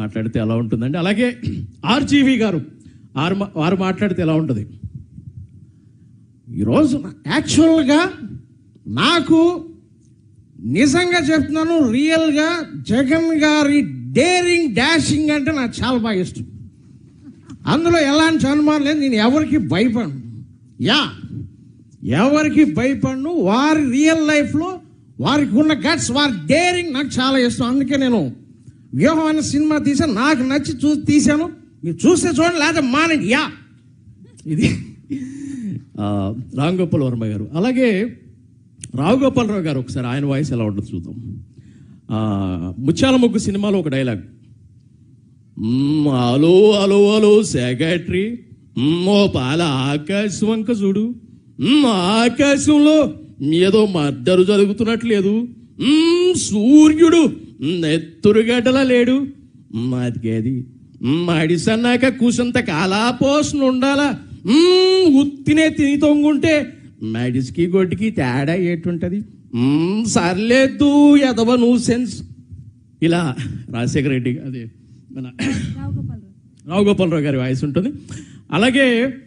మాట్లాడితే ఎలా ఉంటుందండి అలాగే ఆర్జీవి గారు ఆరు మా- వారు మాట్లాడితే ఎలా ఉంటుంది ఈరోజు యాక్చువల్గా నాకు నిజంగా చెప్తున్నాను రియల్గా జగన్ గారి డేరింగ్ డాషింగ్ అంటే నాకు చాలా బాగా ఇష్టం అందులో ఎలాంటి అనుమానం లేదు నేను ఎవరికి భయపడను యా ఎవరికి భయపడను వారి రియల్ లైఫ్లో వారికి ఉన్న గట్స్ వారి డేరింగ్ నాకు చాలా ఇష్టం అందుకే నేను వ్యూహం అనే సినిమా తీసాను నాకు నచ్చి చూ తీశాను మీరు చూస్తే చూడండి లేదా మానండి యా ఇది ఆ, రామ్ గోపాల్ వర్మ గారు అలాగే రావు గోపాలరావు గారు ఒకసారి ఆయన వాయిస్ ఎలా ఉంటుందో చూద్దాం ఆ, ముత్యాల ముగ్గు సినిమాలో ఒక డైలాగ్ మ్మ్, హలో హలో హలో సెక్రటరీ మ్మ్, ఓ పాల ఆకాశం వంక చూడు మ్మ్, ఆకాశంలో ఏదో మద్దరు జరుగుతున్నట్లేదు మ్మ్, సూర్యుడు నెత్తురుగడ్డలా లేడు మ్మ్, అదికేది మడిసన్నాక కూసంత కాలాపోసన ఉండాలా మ్మ్, ఉత్తినే తిని తొంగుంటే మడిసికి గొడ్డికి తేడా ఏటుంటది మ్మ్, సర్లేదు ఎదవ నూ సెన్స్ ఇలా రాజశేఖర రెడ్డి అదే మన రావు గోపాలరావు గారి వాయిస్ ఉంటుంది అలాగే